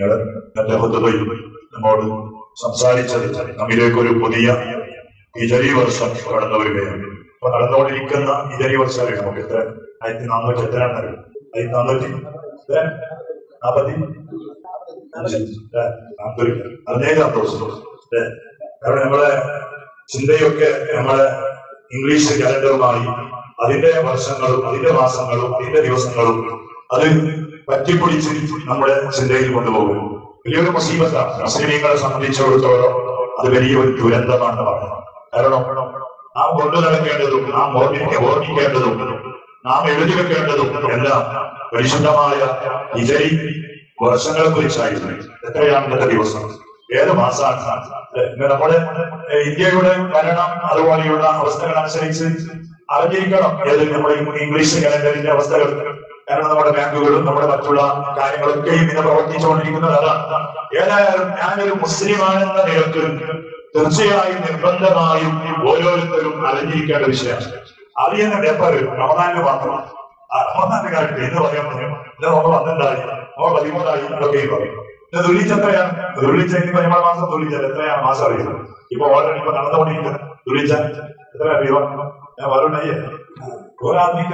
നിങ്ങൾ എന്റെ ഹുദ്ബയിൽ നമ്മോട് സംസാരിച്ചത് നമ്മിലേക്ക് ഒരു പുതിയ ഇജരി വർഷം കടന്നു വരികയാണ് ഇപ്പൊ നടന്നുകൊണ്ടിരിക്കുന്ന ഇജരി വർഷം നമുക്ക് എത്ര ആയിരത്തി നാനൂറ്റി എത്രയാണ് ആയിരത്തി നാനൂറ്റി എത്ര? നാപ്പത്തി അഞ്ച്. ഏ, നാപ്പത്തി അതിനേ സന്തോഷം ഏ, കാരണം നമ്മളെ ചിന്തയൊക്കെ നമ്മളെ ഇംഗ്ലീഷ് കലണ്ടറുമായി അതിന്റെ വർഷങ്ങളും അതിന്റെ മാസങ്ങളും അതിന്റെ ദിവസങ്ങളും അത് പറ്റിപ്പിടിച്ച് നമ്മുടെ ചിന്തയിൽ കൊണ്ടുപോകും വലിയൊരു മുസീബത്താണ് മുസ്ലിമീങ്ങളെ സംബന്ധിച്ചിടത്തോളം അത് വലിയൊരു ദുരന്തമാണെന്ന് പറയുന്നത് കാരണം നാം കൊണ്ടു നടക്കേണ്ടതും നാം ഓർമ്മിക്ക ഓർമ്മിക്കേണ്ടതും നാം എഴുതി വെക്കേണ്ടതും എല്ലാം പരിശുദ്ധമായ വിജയ് വർഷങ്ങളെ കുറിച്ചായിരുന്നു എത്രയാണ് ഇന്നത്തെ ദിവസം ഏത് മാസമാണ് അല്ലേ? ഇന്ന് നമ്മുടെ ഏഹ്, ഇന്ത്യയുടെ ഭരണം അതുപോലെയുള്ള അവസ്ഥകൾ അനുസരിച്ച് അറിഞ്ഞിരിക്കണം ഏത് നമ്മുടെ ഇംഗ്ലീഷ് കലണ്ടറിന്റെ അവസ്ഥകൾ കാരണം നമ്മുടെ ബാങ്കുകളും നമ്മുടെ മറ്റുള്ള കാര്യങ്ങളൊക്കെയും ഇന്ന് പ്രവർത്തിച്ചുകൊണ്ടിരിക്കുന്നത് അതാണ് ഏതായാലും ഞാനൊരു മുസ്ലിമാണെന്ന നിലക്ക് തീർച്ചയായും നിർബന്ധമായും ഓരോരുത്തരും അറിഞ്ഞിരിക്കേണ്ട വിഷയമാണ് അറിയുന്ന പേപ്പർ റമദാനിന് മാത്രമാണ് ആ റമദാന്റെ കാര്യത്തിൽ എന്ന് പറയാൻ പറയും ഇത് നമ്മൾ പന്ത്രണ്ടായി നമ്മൾ പതിമൂന്നായി എന്നൊക്കെ പറയും ഇത് ദുരിച്ച എത്രയാണ് ദുരിച്ച ഇനി പതിമൂന്ന് മാസം ദുരിച്ച എത്രയാണ് മാസം അറിയുന്നത് ഇപ്പൊ ഓൾറെഡി ഇപ്പൊ നടന്നുകൊണ്ടിരിക്കുന്നത് ദുരിച്ച എത്ര അറിയുക ഞാൻ പറഞ്ഞേ ഒരാത്മിക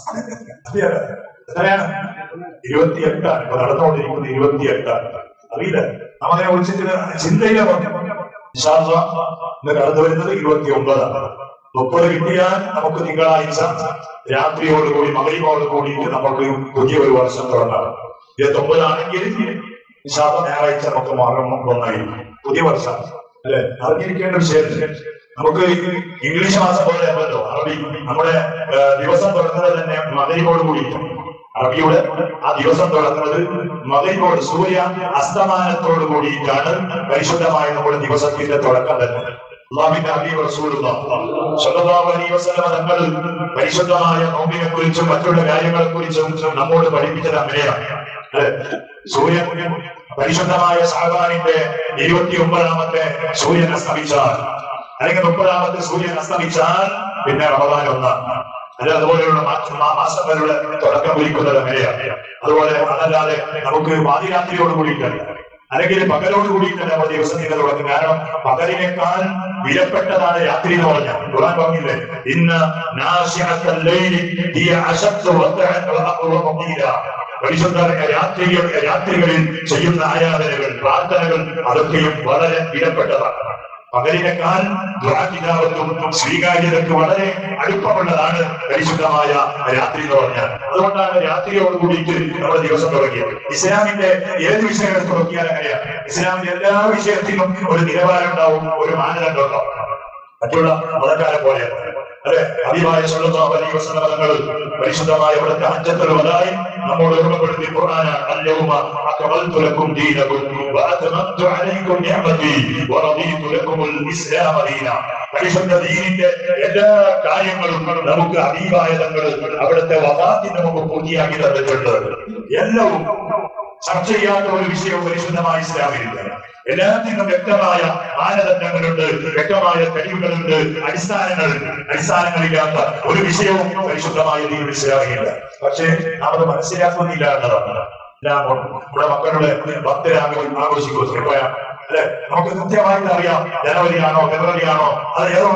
എത്രയാണ് ഇരുപത്തിയെട്ടാണ് ഇപ്പൊ നടന്നുകൊണ്ടിരിക്കുന്നത് ഇരുപത്തിയെട്ടാണ് അറിയില്ല നാം അതിനെ കുറിച്ചിട്ട് ചിന്തയിലെ ഇൻഷാല്ലാ ഇന്ന് കടന്നു വരുന്നത് ഇരുപത്തി ഒമ്പതാണ് മുപ്പത് കിട്ടിയാൽ നമുക്ക് തിങ്കളാഴ്ച രാത്രിയോടുകൂടി മകരിമോട് കൂടിയിട്ട് നമുക്ക് പുതിയ ഒരു വർഷം തുടങ്ങാം ഇരുപത്തി ഒമ്പതാണെങ്കിൽ ഇൻഷാല്ലാ ഞായറാഴ്ച നമുക്ക് മാറും ഒന്നായി പുതിയ വർഷം അല്ലെ അറിഞ്ഞിരിക്കേണ്ട വിഷയം നമുക്ക് ഇംഗ്ലീഷ് മാസം പോലെ അല്ലല്ലോ അറബി നമ്മുടെ ഏ, ദിവസം തുടങ്ങുന്നത് തന്നെ മകരിമോട് കൂടിയിട്ട് അറബിയുടെ ആ ദിവസം തുടങ്ങുന്നത് മകരിമോട് സൂര്യ അസ്തമാനത്തോട് കൂടിയിട്ടാണ് പരിശുദ്ധമായ നമ്മുടെ ദിവസത്തിന്റെ തുടക്കം തന്നെ അള്ളാഹുവിന്റെ ഹബീബ് റസൂലുള്ളാഹ് സ്വല്ലല്ലാഹു അലൈഹി വസല്ലം തങ്ങൾ പരിശുദ്ധമായ നോമ്പിനെ കുറിച്ചും മറ്റുള്ള കാര്യങ്ങളെ കുറിച്ചും നമ്മോട് പഠിപ്പിച്ചത് അങ്ങനെയാണ് അല്ലെ സൂര്യൻ പരിശുദ്ധമായ സാധാനിന്റെ ഇരുപത്തി ഒമ്പതാമത്തെ സൂര്യൻ അസ്തമിച്ചാൽ അല്ലെങ്കിൽ മുപ്പതാമത്തെ സൂര്യൻ അസ്തമിച്ചാൽ പിന്നെ റമദാൻ ഒന്നാണ് അല്ല അതുപോലെയുള്ള മാ- മാ- മാസങ്ങളുടെ തുടക്കം കുറിക്കുന്നത് അങ്ങനെയാണ് അതുപോലെ അതല്ലാതെ നമുക്ക് പാതിരാത്രിയോട് കൂടിയിട്ടല്ല അല്ലെങ്കിൽ പകലോട് കൂടിയിട്ടല്ല നമ്മുടെ ദിവസത്തിന്റെ തുടക്കം കാരണം പകലിനേക്കാൾ വിലപ്പെട്ടതാണ് രാത്രി എന്ന് പറഞ്ഞാൽ ഖുർആൻ പറഞ്ഞില്ലേ ഇന്ന നാശിഅത്തൽ ലൈലി ഹിയ അശദ്ദു വത്അൻ വഅഖ്റബു ഖീല പരിശുദ്ധ രാത്രികൾ രാത്രികളിൽ ചെയ്യുന്ന ആരാധനകൾ പ്രാർത്ഥനകൾ അതൊക്കെയും വളരെ വിലപ്പെട്ടതാണ് പകലിനേക്കാൾ ദ്വാകിതാവത്തും സ്വീകാര്യതയ്ക്ക് വളരെ അടുപ്പമുള്ളതാണ് പരിശുദ്ധമായ രാത്രി എന്ന് പറഞ്ഞാൽ അതുകൊണ്ടാണ് രാത്രിയോട് കൂടിയിട്ട് നമ്മുടെ ദിവസം തുടങ്ങിയത് ഇസ്ലാമിന്റെ ഏത് വിഷയം എടുത്ത് നോക്കിയാൽ അങ്ങനെയാണ് ഇസ്ലാമിന്റെ എല്ലാ വിഷയത്തിലും ഒരു നിലവാരം ഉണ്ടാവും ഒരു മാനദണ്ഡം ഉണ്ടാവും മറ്റുള്ള മതക്കാരെ പോലെ അല്ലെ അഭിമായ സല്ലല്ലാഹു അലൈഹി വസല്ലം തങ്ങൾ പരിശുദ്ധമായ ഇവിടുത്തെ ഹജ്ജത്തുൽ വദായി നമ്മോട് ഓർമ്മപ്പെടുത്തി ഖുർആന അല്ലൗമ അക്മൽതു ലക്കും ദീനകും വഅത്മംതു അലൈക്കും നിഅമതി വറദീതു ലക്കുമുൽ ഇസ്ലാമ ദീന പരിശുദ്ധ ദീനിന്റെ എല്ലാ കാര്യങ്ങളും നമുക്ക് അഭിമായ തങ്ങൾ അവിടുത്തെ വദാത്തിന് നമുക്ക് പൂർത്തിയാക്കി തന്നിട്ടുണ്ട് എല്ലാവും ചർച്ച ചെയ്യാത്ത ഒരു വിഷയവും പരിശുദ്ധമായ ഇസ്ലാമിലില്ല എല്ലാത്തിനും വ്യക്തമായ മാനദണ്ഡങ്ങളുണ്ട് വ്യക്തമായ കഴിവുകളുണ്ട് അടിസ്ഥാനങ്ങളുണ്ട് അടിസ്ഥാനങ്ങളില്ലാത്ത ഒരു വിഷയവും പരിശുദ്ധമായ ദീനിൽ ഇസ്ലാമില്ല പക്ഷേ നാം അത് മനസ്സിലാക്കുന്നില്ല എന്നതാണ് ഞാൻ നമ്മുടെ മക്കളുടെ ഭക്തരാഗം ആഘോഷിക്കും എപ്പോഴാണ് അല്ലെ നമുക്ക് കൃത്യമായിട്ട് അറിയാം ജനുവരിയാണോ ഫെബ്രുവരിയാണോ അത് ഏതോ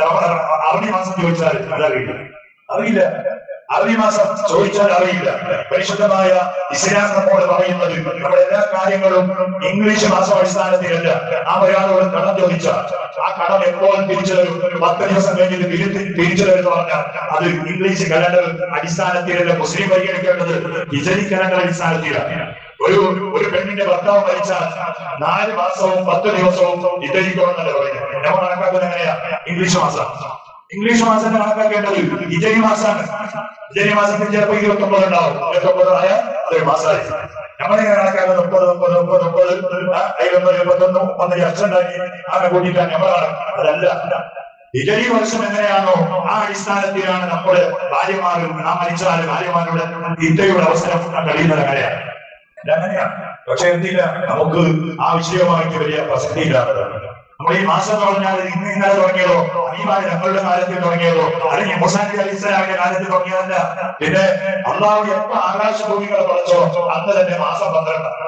അറബി മാസം ചോദിച്ചാൽ അതറിയില്ല അറിയില്ല അറബി മാസം ചോദിച്ചാൽ അറിയില്ല പരിശുദ്ധമായ ഇസ്ലാം നമ്മോട് പറയുന്നത് നമ്മുടെ എല്ലാ കാര്യങ്ങളും ഇംഗ്ലീഷ് മാസം അടിസ്ഥാനത്തിലല്ല ആ ഒരാളോട് കടം ചോദിച്ചാൽ ആ കടം എപ്പോൾ തിരിച്ചു തരും പത്ത് ദിവസം കഴിഞ്ഞിട്ട് തിരിച്ച് തിരിച്ചു തരും എന്ന് പറഞ്ഞാൽ അത് ഇംഗ്ലീഷ് കലണ്ടർ അടിസ്ഥാനത്തിലല്ല മുസ്ലിം പരിഗണിക്കേണ്ടത് ഹിജരി കലണ്ടർ അടിസ്ഥാനത്തിലാണ് ഒരു ഒരു പെണ്ണിന്റെ ഭർത്താവ് മരിച്ചാൽ നാല് മാസവും പത്ത് ദിവസവും ഇതരിക്കണമെന്നല്ല പറയുന്നത് നമ്മൾ കണക്കാക്കുന്നത് എങ്ങനെയാ ഇംഗ്ലീഷ് മാസം ഇംഗ്ലീഷ് മാസം കണക്കാക്കേണ്ടത് ഇജനി മാസമാണ് ഇജനി മാസത്തിൽ ചിലപ്പോൾ ഇരുപത്തി ഒമ്പത് ഉണ്ടാവും ഇരുപത്തി ഒമ്പതായ അതൊരു മാസമായി നമ്മളിങ്ങനെ കണക്കാക്കുന്നത് മുപ്പത് മുപ്പത് മുപ്പത് മുപ്പത് അതിലൊന്ന് ഇരുപത്തൊന്ന് മുപ്പത് ലക്ഷം ഉണ്ടാക്കി അങ്ങനെ കൂട്ടിയിട്ടാണ് നമ്മൾ കണക്ക് അതല്ല ഇജനി വർഷം എങ്ങനെയാണോ ആ അടിസ്ഥാനത്തിലാണ് നമ്മുടെ ഭാര്യമാരും നാം മരിച്ചാലും ഭാര്യമാരുടെ ഇത്തയുടെ അവസരം കഴിയുന്നത് അങ്ങനെയാണ് അങ്ങനെയാണ് പക്ഷെ എന്തില്ല നമുക്ക് ആ വിഷയമായിട്ട് വലിയ പ്രസക്തി ഇല്ലാത്തതാണ് നമ്മൾ ഈ മാസം എന്ന് പറഞ്ഞാൽ ഇന്ന് ഇന്നലെ തുടങ്ങിയതോ അനിമാര് ഞങ്ങളുടെ കാലത്തിൽ തുടങ്ങിയതോ അല്ലെങ്കിൽ മുസാനി അലി ഇസ്ലാമിന്റെ കാലത്തിൽ തുടങ്ങിയതല്ല പിന്നെ അള്ളാഹു എപ്പോ ആകാശഭൂമികളെ പഠിച്ചോ അന്ന് തന്നെ മാസം പന്ത്രണ്ട്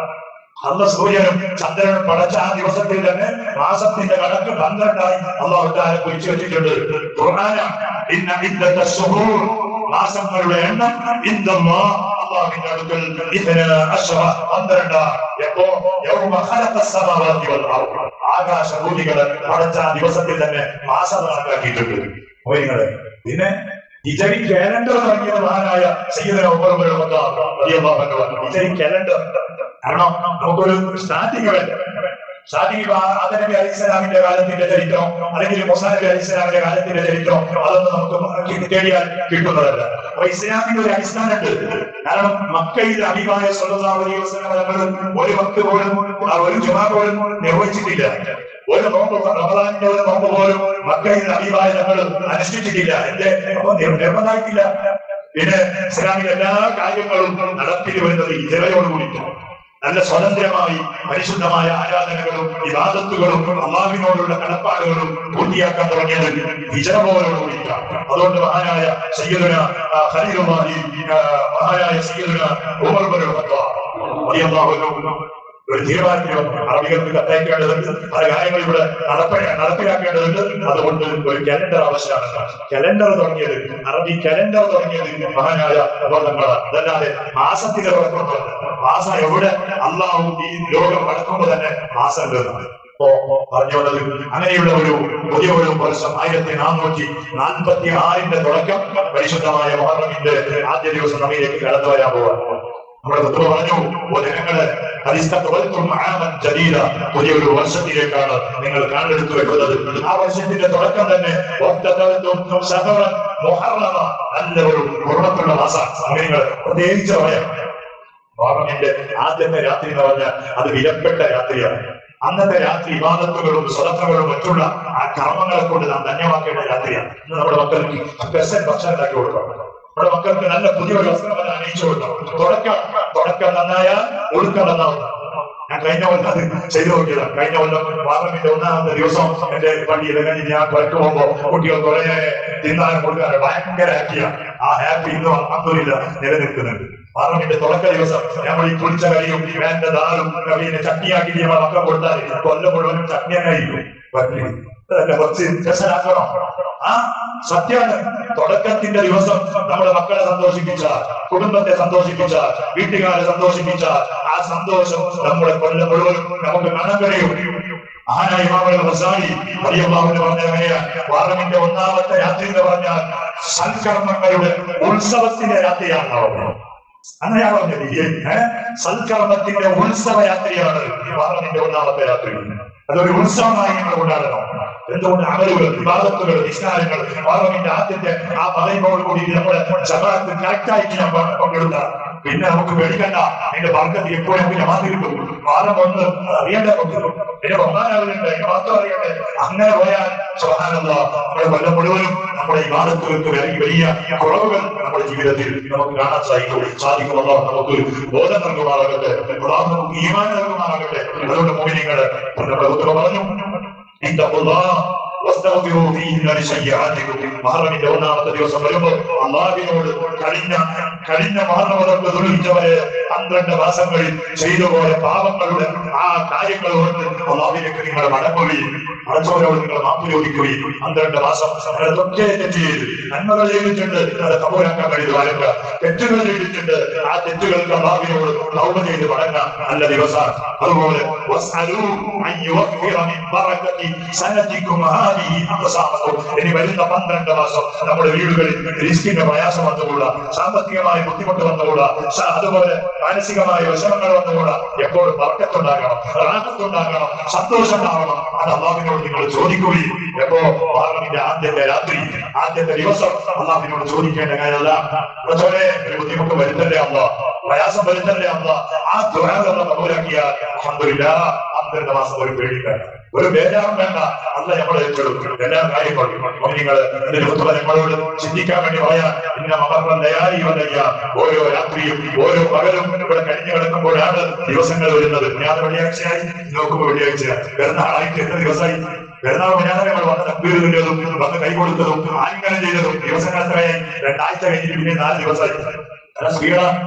അന്ന് സൂര്യനും ചന്ദ്രനും പടച്ച ആ ദിവസത്തിൽ തന്നെ മാസത്തിന്റെ കണക്ക് പന്ത്രണ്ടായി അള്ളാഹുത്താരെ കുറിച്ച് വെച്ചിട്ടുണ്ട് ഖുർആന ഇന്ന ഇദ്ദത്ത ശുഹൂർ മാസങ്ങളുടെ എണ്ണം ഇന്നല്ലാ അള്ളാഹുവിന്റെ അടുക്കൽ ഇത്ന അശ്റ പന്ത്രണ്ട് എപ്പോ യൗമ ഖലഖ അസ്സമാവാതി വൽ അർദ് ആകാശ ഭൂമികളെ പടച്ച ആ ദിവസത്തിൽ തന്നെ മാസം കണക്കാക്കിയിട്ടുണ്ട് മോഹിനിങ്ങളെ പിന്നെ ഇജരി കാലണ്ടർ തുടങ്ങിയത് മഹാനായ സയ്യിദന ഉമർ ഇബ്നുൽ ഖത്താബ് റളിയല്ലാഹു അൻഹു ഇജരി കാലണ്ടർ കാരണം നമുക്കൊരു സ്റ്റാർട്ടിങ് വേണ്ട സ്റ്റാർട്ടിങ് ആദനബി അലി ഇസ്ലാമിന്റെ കാലത്തിന്റെ ചരിത്രം അല്ലെങ്കിൽ മുസാ നബി അലി ഇസ്ലാമിന്റെ കാലത്തിന്റെ ചരിത്രം അതൊന്നും നമുക്ക് തേടിയാൽ കിട്ടുന്നതല്ല അപ്പൊ ഇസ്ലാമിന്റെ ഒരു അടിസ്ഥാനമുണ്ട് കാരണം മക്കയിൽ അഭിമായ സ്വല്ലല്ലാഹു അലൈഹി വസല്ലം തങ്ങൾ ഒരു ഭക്ത് പോലും ആ ഒരു ജുമാ പോലും നിർവഹിച്ചിട്ടില്ല ഒരു നോമ്പ് റമദാനിന്റെ ഒരു നോമ്പ് പോലും മക്കയിൽ അഭിമായ തങ്ങൾ അനുഷ്ഠിച്ചിട്ടില്ല എന്റെ അപ്പൊ നിർബന്ധമായിട്ടില്ല പിന്നെ ഇസ്ലാമിലെ എല്ലാ കാര്യങ്ങളും നടത്തി വരുന്നത് ഇതരയോടുകൂടിയിട്ടാണ് നല്ല സ്വതന്ത്രമായി പരിശുദ്ധമായ ആരാധനകളും വിവാദത്തുകളും അള്ളാഹിനോടുള്ള കടപ്പാടുകളും പൂർത്തിയാക്കാൻ തുടങ്ങിയത് ഹിജറപോലോടുകൂടിയിട്ടാണ് അതുകൊണ്ട് മഹാനായ സയ്യദുന ഖലീലുള്ളാഹി ആ, മഹാനായ സയ്യദുന ഉമർ ഇബ്നുൽ ഖത്താബ് റളിയല്ലാഹു അൻഹു ഒരു തീരുമാനത്തിൽ വന്നു. അറബികൾക്ക് കത്തയക്കേണ്ടതുണ്ട് പല കാര്യങ്ങൾ ഇവിടെ നടപ്പ നടപ്പിലാക്കേണ്ടതുണ്ട് അതുകൊണ്ട് ഒരു കലണ്ടർ ആവശ്യമാണ് കലണ്ടർ തുടങ്ങിയത് അറബി കലണ്ടർ തുടങ്ങിയത് മഹാനായ അബോധങ്ങളാണ് അതല്ലാതെ മാസത്തിന്റെ തുടക്കമല്ല മാസം എവിടെ അള്ളാഹു ഈ ലോകം നടക്കുമ്പോൾ തന്നെ മാസം വരുന്നത് ഇപ്പോ പറഞ്ഞു വന്നത് അങ്ങനെയുള്ള ഒരു പുതിയ ഒരു വർഷം ആയിരത്തി നാനൂറ്റി നാൽപ്പത്തി ആറിന്റെ തുടക്കം പരിശുദ്ധമായ മൊഹറമിന്റെ ആദ്യ ദിവസം നമ്മിലേക്ക് കടന്നു വരാൻ പോവാണ് നമ്മുടെ തത്വ പറഞ്ഞു "ഓ ജനങ്ങളെ അരിസ്തത്വൽക്കും ആമൻ ജദീദ." പുതിയൊരു വർഷത്തിലേക്കാണ് നിങ്ങൾ കാണെടുത്തു വെക്കുന്നത് ആ വർഷത്തിന്റെ തുടക്കം തന്നെ "വക്തതൽത്തും ശഹറൻ മുഹറമ." നല്ല ഒരു കുറവത്തുള്ള മാസ സമയങ്ങൾ പ്രത്യേകിച്ച് പറയാം മുഹറമിന്റെ ആദ്യത്തെ രാത്രി എന്ന് പറഞ്ഞാൽ അത് വിലപ്പെട്ട രാത്രിയാണ് അന്നത്തെ രാത്രി വിവാദത്തുകളും സ്വതന്ത്രങ്ങളും മറ്റുള്ള ആ കർമ്മങ്ങളെ കൊണ്ട് നാം ധന്യമാക്കേണ്ട രാത്രിയാണ് ഇന്ന് നമ്മുടെ മക്കൾക്ക് സ്പെഷ്യൽ ഭക്ഷണം ഉണ്ടാക്കി കൊടുക്കണം നമ്മുടെ മക്കൾക്ക് നല്ല പുതിയൊരു വസ്ത്രം അത് അണിയിച്ചു കൊടുക്കണം തുടക്കം തുടക്കം നന്നായാൽ ഒടുക്കം നന്നാവും ഞാൻ കഴിഞ്ഞ കൊല്ലം അത് ചെയ്തു നോക്കിയതാണ് കഴിഞ്ഞ കൊല്ലം പാർലമെന്റ് ഒന്നാമത്തെ ദിവസം എന്റെ പള്ളിയിൽ കഴിഞ്ഞ് ഞാൻ പുറത്തു പോകുമ്പോ കുട്ടികൾ കുറെ തിന്നാനും കൊടുക്കാനും ഭയങ്കര ഹാപ്പിയാണ് ആ ഹാപ്പി ഇന്നും അന്തൂരില്ല നിലനിൽക്കുന്നുണ്ട് പാർലമെന്റ് തുടക്ക ദിവസം നമ്മൾ ഈ കുളിച്ച കളിയും വേണ്ട ദാലും പിന്നെ ചട്നിയാക്കി നമ്മളെ മക്കൾ കൊടുത്താൽ കൊല്ലം മുഴുവനും ചട്നിയായിരിക്കും പറ്റില്ല അതല്ല കുറച്ച് രസനാക്കണം ആ സത്യാണ് തുടക്കത്തിന്റെ ദിവസം നമ്മുടെ മക്കളെ സന്തോഷിപ്പിച്ച കുടുംബത്തെ സന്തോഷിപ്പിച്ച വീട്ടുകാരെ സന്തോഷിപ്പിച്ച ആ സന്തോഷം നമ്മുടെ കൊല്ലം മുഴുവനും നമുക്ക് കാണാൻ കഴിയും ആനായി ഇമാമുൽ ഗസാലി റളിയല്ലാഹു അൻഹു പറഞ്ഞ അങ്ങനെയാണ് പാർലമെന്റ് ഒന്നാമത്തെ രാത്രി എന്ന് പറഞ്ഞാൽ സൽക്കർമ്മങ്ങളുടെ ഉത്സവത്തിന്റെ രാത്രിയാണ് പറഞ്ഞത് അങ്ങനെയാണ് പറഞ്ഞത് ഈ, ഏ? സൽക്കർമ്മത്തിന്റെ ഉത്സവ യാത്രയാണ് പാർലമെന്റ് ഒന്നാമത്തെ രാത്രി അതൊരു ഉത്സവമായി നിങ്ങൾ കൊണ്ടാടണം എന്തുകൊണ്ട് അമലുകൾ വിവാദത്തുകൾ നിസ്കാരങ്ങൾ പാർലമെന്റ് ആദ്യത്തെ ആ പറയുന്നതോട് കൂടി നമ്മുടെ ജമാഅത്ത് കറക്റ്റായിട്ട് ഞാൻ പങ്ക് പങ്കെടുത്ത പിന്നെ നമുക്ക് പേടിക്കണ്ട അതിന്റെ വർഗത്ത് എപ്പോഴും ജമാഅത്ത് കിട്ടും വാദം ഒന്ന് അറിയേണ്ട പിന്നെ ബഹുമാനാവുന്നുണ്ട് അതിന്റെ മാത്രം അറിയണ്ടേ അങ്ങനെ പോയാൽ സുബ്ഹാനല്ലാ നമ്മുടെ കൊല്ലം മുഴുവനും നമ്മുടെ വിവാദത്തുകൾക്ക് വലിയ വലിയ കുറവുകൾ നമ്മുടെ ജീവിതത്തിൽ നമുക്ക് കാണാൻ സാധിക്കും സാധിക്കും അല്ലാഹ് നമുക്ക് ബോധം നൽകുമാറാകട്ടെ അല്ലാഹ് നമുക്ക് ഈമാൻ നൽകുമാറാകട്ടെ അതുകൊണ്ട് മോഹിനിങ്ങള് നമ്മുടെ ഉത്തരവ് പറഞ്ഞു ഇത്തഖുല്ലാഹ് വസ്തഗ്ഫിറൂ ഫീഹി മിൻ സയ്യിആതികും മഹറമിന്റെ ഒന്നാമത്തെ ദിവസം വരുമ്പോൾ അള്ളാഹിനോട് കഴിഞ്ഞ കഴിഞ്ഞ മഹറമതൊക്കെ ദുരിച്ചവരെ പന്ത്രണ്ട് മാസങ്ങളിൽ ചെയ്തു പോയ പാപങ്ങളുടെ ആ കാര്യങ്ങൾ ഓർത്ത് അള്ളാഹിലേക്ക് നിങ്ങൾ മടങ്ങുകയും അടച്ചവരോട് നിങ്ങൾ മാപ്പ് ചോദിക്കുകയും പന്ത്രണ്ട് മാസം അതൊക്കെ തെറ്റ് ചെയ്ത് നന്മകൾ ചെയ്തിട്ടുണ്ട് അത് കബൂലാക്കാൻ കഴിയുന്നു ആരൊക്കെ തെറ്റുകൾ ചെയ്തിട്ടുണ്ട് ആ തെറ്റുകൾക്ക് അള്ളാഹിനോട് തൗബ ചെയ്ത് മടങ്ങാം നല്ല ദിവസമാണ് അതുപോലെ വസ്അലൂ അൻ യുവഫിറ മിൻ ബറകതി സനതികും ഹാദിഹി അഖസാമതും ഇനി വരുന്ന പന്ത്രണ്ട് മാസം നമ്മുടെ വീടുകളിൽ റിസ്കിന്റെ പ്രയാസം വന്നുകൂടാ സാമ്പത്തികമായ ബുദ്ധിമുട്ട് വന്നുകൂടാ സ- അതുപോലെ മാനസികമായ വിഷമങ്ങൾ വന്നുകൂടാ എപ്പോഴും വർക്കത്തുണ്ടാകണം റാഹത്തുണ്ടാകണം സന്തോഷം ഉണ്ടാവണം അത് അള്ളാഹിനോട് നിങ്ങൾ ചോദിക്കുകയും എപ്പോ പാർലമെന്റ് ആദ്യത്തെ രാത്രി ആദ്യത്തെ ദിവസം അള്ളാഹിനോട് ചോദിക്കേണ്ട കാര്യമല്ല അതുപോലെ ഒരു ബുദ്ധിമുട്ട് വരുത്തല്ലേ അല്ല പ്രയാസം വരുത്തല്ലേ അല്ല ആ ദുരാഗം കബൂലാക്കിയാൽ അൽഹംദുലില്ലാ പന്ത്രണ്ട് മാസം ഒരു പേടിക്കണ്ട ഒരു ബേജാറും വേണ്ട അല്ല നമ്മൾ ഏറ്റെടുക്കും എല്ലാ കാര്യങ്ങളും നിങ്ങൾ നമ്മളോട് ചിന്തിക്കാൻ വേണ്ടി പറയാം ഇന്ന മഹർമ്മ ദയാരി വന്നയ്യ ഓരോ രാത്രിയും ഓരോ പകലും ഇവിടെ കഴിഞ്ഞു കിടക്കുമ്പോഴാണ് ദിവസങ്ങൾ വരുന്നത് ഞാൻ വെള്ളിയാഴ്ചയായി നോക്കുമ്പോൾ വെള്ളിയാഴ്ച പെരുന്നാളായിട്ട് എത്ര ദിവസമായി പെരുന്നാൾ ഞാൻ നമ്മൾ വന്ന് തക്ബീറുന്നതും വന്ന് കൈ കൊടുത്തതും ആലിംഗനം ചെയ്തതും ദിവസങ്ങൾ എത്രയായി രണ്ടാഴ്ച കഴിഞ്ഞിട്ട് പിന്നെ നാല് ദിവസമായി അല്ല സ്ത്രീകള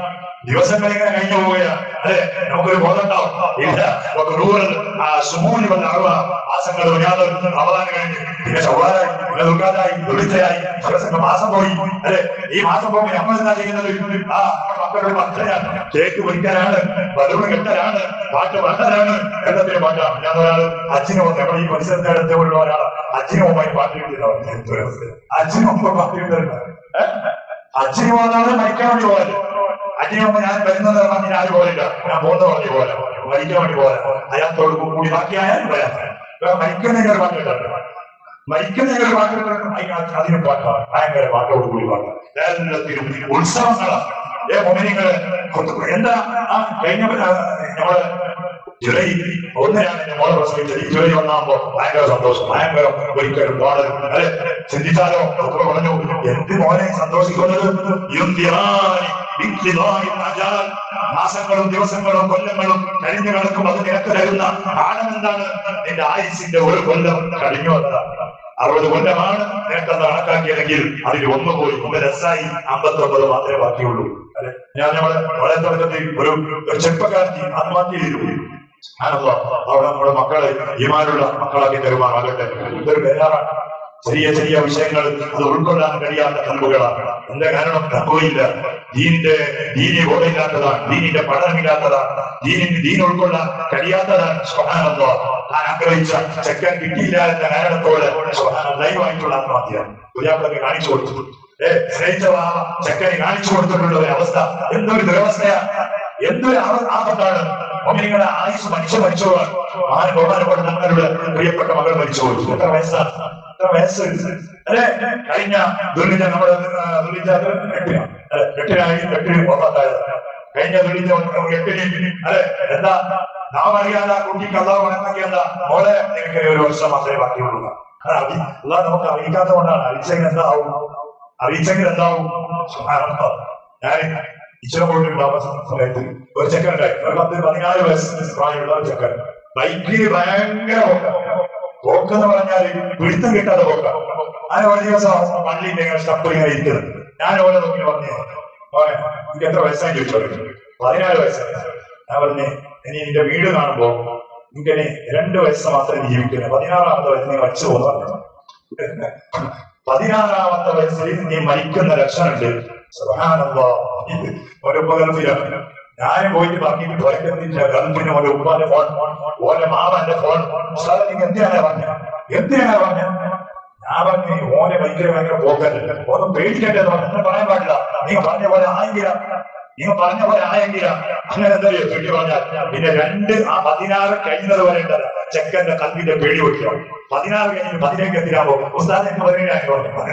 ദിവസങ്ങൾ ഇങ്ങനെ കഴിഞ്ഞു പോവുകയാണ് അല്ലെ നമുക്കൊരു ബോധം ഉണ്ടാവും ഇല്ല നമുക്ക് നൂറ് ആ സുമൂലി വന്ന അറിവ മാസങ്ങൾ വരാതെ അവതാരം കഴിഞ്ഞു പിന്നെ ചൊവ്വാലായി പിന്നെ ദുർഗാതായി ദുരിതയായി ദിവസങ്ങൾ മാസം പോയി അല്ലെ ഈ മാസം പോകുമ്പോൾ നമ്മൾ എന്താ ചെയ്യുന്നത് ആ മക്കളുടെ മക്കളെയാണ് കേക്ക് പൊരിക്കാനാണ് ബലൂൺ കെട്ടലാണ് പാട്ട് പാട്ടാനാണ് എല്ലാത്തിനും പാട്ടാണ് ഞാൻ ഒരാൾ അച്ഛനും നമ്മുടെ ഈ പരിസരത്തെ അടുത്ത് ഉള്ള ഒരാൾ അച്ഛനും അമ്മയും പാട്ട് കിട്ടുന്നവർ അച്ഛനും അമ്മ പാട്ട് കിട്ടുന്നുണ്ട് അച്ഛനും അതാണ് മരിക്കാൻ വേണ്ടി പോയത് അച്ഛനും അമ്മ ഞാൻ വരുന്നത് പറഞ്ഞ് ഞാൻ പോലില്ല ഞാൻ പോകുന്ന പറഞ്ഞു പോലെ മരിക്കാൻ വേണ്ടി പോലെ അയാളത്തോട് കൂടി ബാക്കിയായാലും പറയാം മരിക്കുന്ന ഒരു പാട്ട് കേട്ടോ മരിക്കുന്ന ഒരു പാട്ട് കേട്ടോ അതിന് പാട്ടാണ് ഭയങ്കര പാട്ടോട് കൂടി പാട്ട് എല്ലാത്തിനും ഉത്സവങ്ങളാണ് ഏ മൊമിനിങ്ങള് എന്താ ആ കഴിഞ്ഞ ആ, നമ്മള് ജൂലൈ ഒന്നിനാണ് എന്റെ മോളെ പ്രസവിച്ചത് ഈ ജൂലൈ ഒന്നാകുമ്പോ ഭയങ്കര സന്തോഷം ഭയങ്കര ഒരിക്കലും പാടലും അല്ലെ ചിന്തിച്ചാലോ ഡോക്ടർ പറഞ്ഞു എന്ത് മോനെ സന്തോഷിക്കുന്നത് യുന്തിറാനി ബിക്തിദാനി അജാൽ. മാസങ്ങളും ദിവസങ്ങളും കൊല്ലങ്ങളും കഴിഞ്ഞു കിടക്കും അത് നിനക്ക് തരുന്ന പാഠം എന്താണ് നിന്റെ ആയുസിന്റെ ഒരു കൊല്ലം കഴിഞ്ഞു എന്നതാണ് അറുപത് കൊല്ലമാണ് നിനക്കത് കണക്കാക്കിയതെങ്കിൽ അതിൽ ഒന്ന് പോയി ഒന്ന് രസായി അമ്പത്തി ഒമ്പത് മാത്രമേ ബാക്കിയുള്ളൂ അല്ലെ ഞാൻ നമ്മളെ വളരെ തുടക്കത്തിൽ ഒരു ഒരു ചെറുപ്പക്കാരത്തി ആത്മഹത്യ ചെയ്തു ആണല്ലോ അവിടെ നമ്മുടെ മക്കളെ ഈമാനുള്ള മക്കളാക്കി തരുമാറാകട്ടെ ഇതൊരു ബേജാറാണ് ചെറിയ ചെറിയ വിഷയങ്ങൾ അത് ഉൾക്കൊള്ളാൻ കഴിയാത്ത കൽബുകളാണ് എന്താ കാരണം തത്വമില്ല ദീനിന്റെ ദീനി ബോധമില്ലാത്തതാണ് ദീനിന്റെ പഠനമില്ലാത്തതാണ് ദീനിന് ദീൻ ഉൾക്കൊള്ളാൻ കഴിയാത്തതാണ് സ്വഹാനന്ദ താൻ ആഗ്രഹിച്ച ചെക്കൻ കിട്ടിയില്ല എന്ന കാരണത്തോടെ സ്വഹാനം ദൈവമായിട്ടുള്ള ആത്മഹത്യ പുരാപ്പളൊക്കെ കാണിച്ചു കൊടുത്തു ഏ സ്നേഹിച്ച ആ ചെക്കനെ കാണിച്ചു കൊടുത്തിട്ടുള്ള ഒരു അവസ്ഥ എന്തൊരു ദുരവസ്ഥയാ എന്തൊരു ആപ- ആപത്താണ് ഒന്നിനിങ്ങളുടെ ആയുസ് മനുഷ്യ മരിച്ചോളാണ് ആര് ബഹുമാനപ്പെട്ട തങ്ങളുടെ പ്രിയപ്പെട്ട മകൾ മരിച്ചുപോയി എത്ര വയസ്സാണ് എത്ര വയസ്സ് അല്ലെ കഴിഞ്ഞ ദുർഗിജ നമ്മുടെ ദുർഗിജ എട്ടിനാണ് അല്ലെ എട്ടിനായി എട്ടിന് ഒമ്പത്തായത് കഴിഞ്ഞ ദുർഗിജ എട്ടിന് അല്ലെ എന്താ നാം അറിയാതെ ആ കുട്ടിക്ക് അള്ളാഹ് വണങ്ങാക്കി എന്താ മോളെ നിനക്ക് ഒരു വർഷം മാത്രമേ ബാക്കിയുള്ളൂ അത് അറി- അള്ളാഹ് നമുക്ക് അറിയിക്കാത്ത കൊണ്ടാണ് അറിയിച്ചെങ്കിൽ എന്താവും അറിയിച്ചെങ്കിൽ എന്താവും സുബ്ഹാനല്ലാഹ്. ഞാൻ ഇച്ചിരി പോയിട്ടുണ്ടാവുന്ന സമയത്ത് ഒരു ചെക്കൻ ഉണ്ടായി ഒരു പത്ത് പതിനാല് വയസ്സ് പ്രായമുള്ള ഒരു ചെക്കൻ ബൈക്കിൽ ഭയങ്കര പോക്ക പോക്കെന്ന് പറഞ്ഞാൽ പിടുത്തം കിട്ടാത്ത പോക്ക അങ്ങനെ ഒരു ദിവസം പള്ളിയിൽ ഇങ്ങനെ സ്റ്റപ്പ് ഇങ്ങനെ ഇരിക്കുന്നത് ഞാൻ ഓരോ നോക്കി പറഞ്ഞു മോനെ എനിക്ക് എത്ര വയസ്സായി ചോദിച്ചു പതിനാല് വയസ്സായി ഞാൻ പറഞ്ഞു ഇനി നിന്റെ വീട് കാണുമ്പോ എനിക്കിനി രണ്ട് വയസ്സ് മാത്രമേ ജീവിക്കുന്നത് പതിനാറാമത്തെ വയസ്സ് നീ മരിച്ചു പോകുന്നു പറഞ്ഞു പതിനാറാമത്തെ വയസ്സിൽ നീ മരിക്കുന്ന ലക്ഷണമുണ്ട് സുബ്ഹാനല്ലാഹ്. ഇത് ഒരു ഉപകരണത്തിലാണ് ഞാൻ പോയിട്ട് പറഞ്ഞിട്ട് തുറക്കുന്നില്ല ഗൾഫിന് ഒരു ഉപ്പാന്റെ ഫോൺ ഓന്റെ മാമന്റെ ഫോൺ സാറേ നിങ്ങൾ എന്തിനാണ് പറഞ്ഞ എന്തിനാണ് പറഞ്ഞ ഞാൻ പറഞ്ഞു ഓനെ ഭയങ്കര ഭയങ്കര പോക്കല്ല ഒന്നും പേടിക്കേണ്ടത് അങ്ങനെ പറയാൻ പാടില്ല നിങ്ങൾ പറഞ്ഞ പോലെ ആയെങ്കില നിങ്ങൾ പറഞ്ഞ പോലെ ആയെങ്കില അങ്ങനെ എന്താ ചെയ്യുക ചൊല്ലി പറഞ്ഞാൽ പിന്നെ രണ്ട് ആ പതിനാറ് കഴിയുന്നത് വരെ ഉണ്ടല്ലോ ചെക്കന്റെ കൽവിന്റെ പേടി വെക്കണം പതിനാറ് കഴിഞ്ഞ് പതിനേഴ് എത്തിയാകുമ്പോ ഉസ്താദ് ഞങ്ങൾക്ക് പതിനേഴായി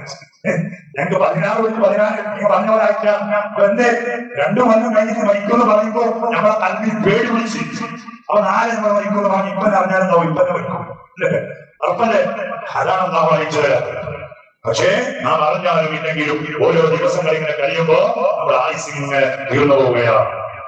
ഞങ്ങൾക്ക് പതിനാറ് കഴിഞ്ഞ് പതിനാറ് നിങ്ങൾ പറഞ്ഞ പോലെ അയച്ചാൽ എന്തേ രണ്ടു കൊല്ലം കഴിഞ്ഞിട്ട് മരിക്കുമെന്ന് പറയുമ്പോ നമ്മളെ കൽവിൽ പേടി വിളിച്ച് അപ്പൊ നാളെ നമ്മൾ മരിക്കുമെന്ന് പറഞ്ഞ് ഇപ്പൊ അറിഞ്ഞാലും ഇപ്പൊ മരിക്കും അല്ലേ ഉറപ്പല്ലേ അതാണ് നാം വായിച്ചു തരാത്തത് പക്ഷേ നാം അറിഞ്ഞാലും ഇല്ലെങ്കിലും ഓരോ ദിവസങ്ങൾ ഇങ്ങനെ കഴിയുമ്പോ നമ്മുടെ ആയുസ് ഇങ്ങനെ തീർന്നു പോവുകയാണ്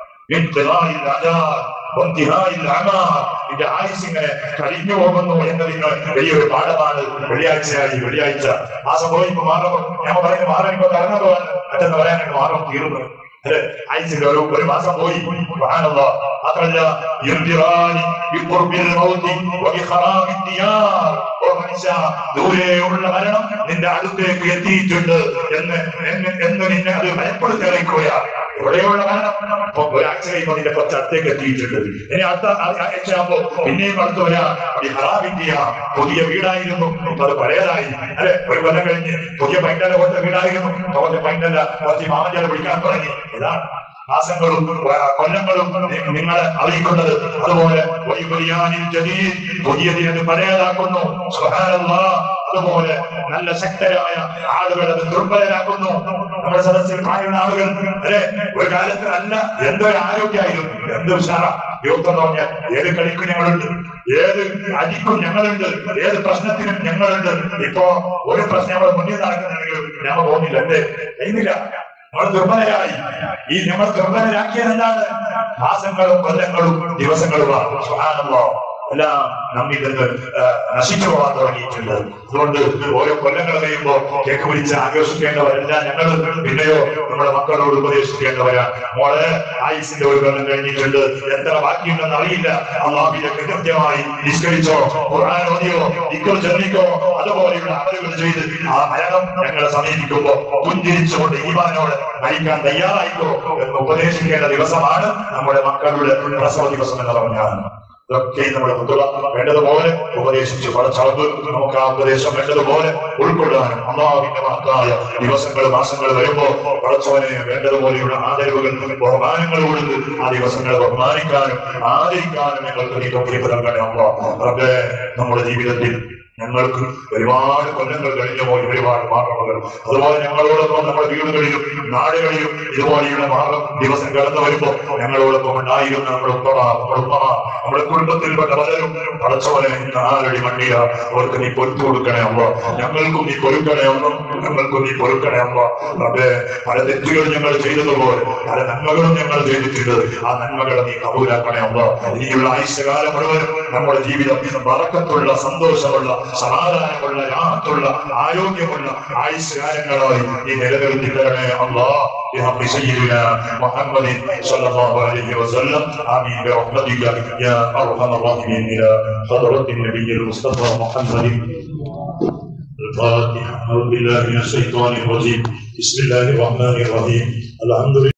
انقضاء الأعداء وانتهاء الأعمار ഇതിന്റെ ആയുസ് ഇങ്ങനെ കഴിഞ്ഞു പോകുന്നു എന്നതിന് വലിയൊരു പാഠമാണ് വെള്ളിയാഴ്ചയായി വെള്ളിയാഴ്ച മാസം പോയി ഇപ്പൊ മാറും ഞാൻ പറയുന്നത് മാറാൻ ഇപ്പൊ കടന്നതാണ് മറ്റെന്ന് പറയാനായിട്ട് മാറും തീർന്നു അല്ലെ ആയുസിന്റെ ഒരു ഒരു മാസം പോയി സുബ്ഹാനല്ലാഹ്. മാത്രമല്ല യുർജിറാനി ബിഖുർബിൽ മൗതി വബിഖറാബി ദിയാർ. ഓ മനുഷ്യ ദൂരെയുള്ള മരണം നിന്റെ അടുത്തേക്ക് എത്തിയിട്ടുണ്ട് എന്ന് എന്ന് എന്ന് നിന്നെ അത് ഭയപ്പെടുത്തി അറിയിക്കുകയാണ് എവിടെയുള്ള മരണം ഇപ്പൊ ഒരാഴ്ച കഴിയുമ്പോൾ നിന്റെ കുറച്ച് അടുത്തേക്ക് എത്തിയിട്ടുണ്ട് ഇനി അടുത്ത ആഴ്ചയാകുമ്പോ പിന്നെയും അടുത്ത് വരാ ഹറാബിന്ത്യ പുതിയ വീടായിരുന്നു ഇപ്പൊ അത് പഴയതായി അല്ലെ ഒരു കൊല്ലം കഴിഞ്ഞ് പുതിയ പൈണ്ടല കൊടുത്ത വീടായിരുന്നു അവന്റെ പൈണ്ടല കുറച്ച് മാമഞ്ചല പിടിക്കാൻ തുടങ്ങി ഇതാണ് മാസങ്ങളും ആ, കൊല്ലങ്ങളും നി- നിങ്ങളെ അറിയിക്കുന്നത് അതുപോലെ ഒരു ബിരിയാണി ജദീദ് പുതിയതിനത് പഴയതാക്കുന്നു സുബ്ഹാനല്ലാഹ്. അതുപോലെ നല്ല ശക്തരായ ആളുകൾ അത് ദുർബലരാക്കുന്നു നമ്മുടെ സദസ്സിൽ പ്രായമുള്ള ആളുകൾ അല്ലെ ഒരു കാലത്ത് നല്ല എന്തൊരു ആരോഗ്യമായിരുന്നു എന്ത് ഉഷാറ യുവത്വം എന്ന് പറഞ്ഞാൽ ഏത് കളിക്കും ഞങ്ങളുണ്ട് ഏത് അടിക്കും ഞങ്ങളുണ്ട് ഏത് പ്രശ്നത്തിനും ഞങ്ങളുണ്ട് ഇപ്പോ ഒരു പ്രശ്നം നമ്മുടെ മുന്നിൽ നടക്കുന്നുണ്ടെങ്കിൽ ഞങ്ങൾ പോകുന്നില്ല എന്തേ കഴിയുന്നില്ല നമ്മൾ ദുർബലരായി ഈ നമ്മൾ ദുർബലരാക്കിയത് എന്താണ് മാസങ്ങളും കൊല്ലങ്ങളും ദിവസങ്ങളുമാണ് സുബ്ഹാനല്ലാഹ്. എല്ലാം നമ്മിൽ നിന്ന് ആ, നശിച്ചു പോകാൻ തുടങ്ങിയിട്ടുണ്ട് അതുകൊണ്ട് ഓരോ കൊല്ലങ്ങൾ കഴിയുമ്പോൾ കേക്ക് പിടിച്ച് ആഘോഷിക്കേണ്ടവരല്ല ഞങ്ങൾ പിന്നെയോ നമ്മുടെ മക്കളോട് ഉപദേശിക്കേണ്ടവരാ മോളെ ആയുസിന്റെ ഒരു കൊല്ലം കഴിഞ്ഞിട്ടുണ്ട് എത്ര ബാക്കിയുണ്ടെന്ന് അറിയില്ല അള്ളാഹിന്റെ കൃത്യമായി നിഷ്കരിച്ചോ ഖുർആൻ ഓതിയോ ഇക്കോ ചെന്നിക്കോ അതുപോലെയുള്ള അമലുകൾ ചെയ്ത് ആ മരണം ഞങ്ങളെ സമീപിക്കുമ്പോ പുഞ്ചിരിച്ചുകൊണ്ട് ഈമാനോട് മരിക്കാൻ തയ്യാറായിക്കോ എന്ന് ഉപദേശിക്കേണ്ട ദിവസമാണ് നമ്മുടെ മക്കളുടെ പ്രസവ ദിവസം എന്ന് പറഞ്ഞാൽ ഇതൊക്കെ നമ്മുടെ കുത്തുക വേണ്ടതുപോലെ ഉപദേശിച്ച് പടച്ചളവ് നമുക്ക് ആ ഉപദേശം വേണ്ടതുപോലെ ഉൾക്കൊള്ളാനും അള്ളാഹുവിന്റെ മഹത്തായ ദിവസങ്ങൾ മാസങ്ങൾ വരുമ്പോ പടച്ചവനെ വേണ്ടതുപോലെയുള്ള ആദരവുകൾ ബഹുമാനങ്ങൾ കൊടുത്ത് ആ ദിവസങ്ങളെ ബഹുമാനിക്കാനും ആദരിക്കാനും ഞങ്ങൾക്ക് നീ തോന്നിപ്പ് നൽകണേ അള്ളാഹ് റബ്ബേ നമ്മുടെ ജീവിതത്തിൽ ഞങ്ങൾക്ക് ഒരുപാട് കൊല്ലങ്ങൾ കഴിഞ്ഞു പോയി ഒരുപാട് മാർഗങ്ങൾ അതുപോലെ ഞങ്ങളോടൊപ്പം നമ്മുടെ വീടുകളിലും നാടുകളിലും ഇതുപോലെയുള്ള മാർഗം ദിവസം കടന്നു വരുമ്പോ ഞങ്ങളോടൊപ്പം ഉണ്ടായിരുന്ന നമ്മുടെ ഉപ്പമ നമ്മുടെ ഉമ്മ നമ്മുടെ കുടുംബത്തിൽപ്പെട്ട പലരും പടച്ചവനെ നാലടി മണ്ണില അവർക്ക് നീ പൊരുത്തു കൊടുക്കണേ അമ്മ ഞങ്ങൾക്കും നീ പൊരുക്കണേ അമ്മ ഞങ്ങൾക്കും നീ പൊരുക്കണേ അമ്മ അതെ പല തെറ്റുകൾ ഞങ്ങൾ ചെയ്തതുപോലെ പല നന്മകളും ഞങ്ങൾ ചെയ്തിട്ടുണ്ട് ആ നന്മകളെ നീ കബൂലാക്കണേ അമ്മ ഇനിയുള്ള ആയുഷ്യകാലം മുഴുവൻ നമ്മുടെ ജീവിതം വറക്കത്തുള്ള സന്തോഷമുള്ള സമാധാനമുള്ള രാഹത്തുള്ള ആരോഗ്യമുള്ള ആയുഷ്യകാലങ്ങളായി നീ നിലനിർത്തി തരണേ അള്ളാ بحق سيدنا محمد صلى الله عليه وسلم آمين برحمتك يا أرحم الراحمين إلى حضرة النبي المصطفى محمد الفاتحة أعوذ بالله من الشيطان الرجيم بسم الله الرحمن الرحيم الحمد لله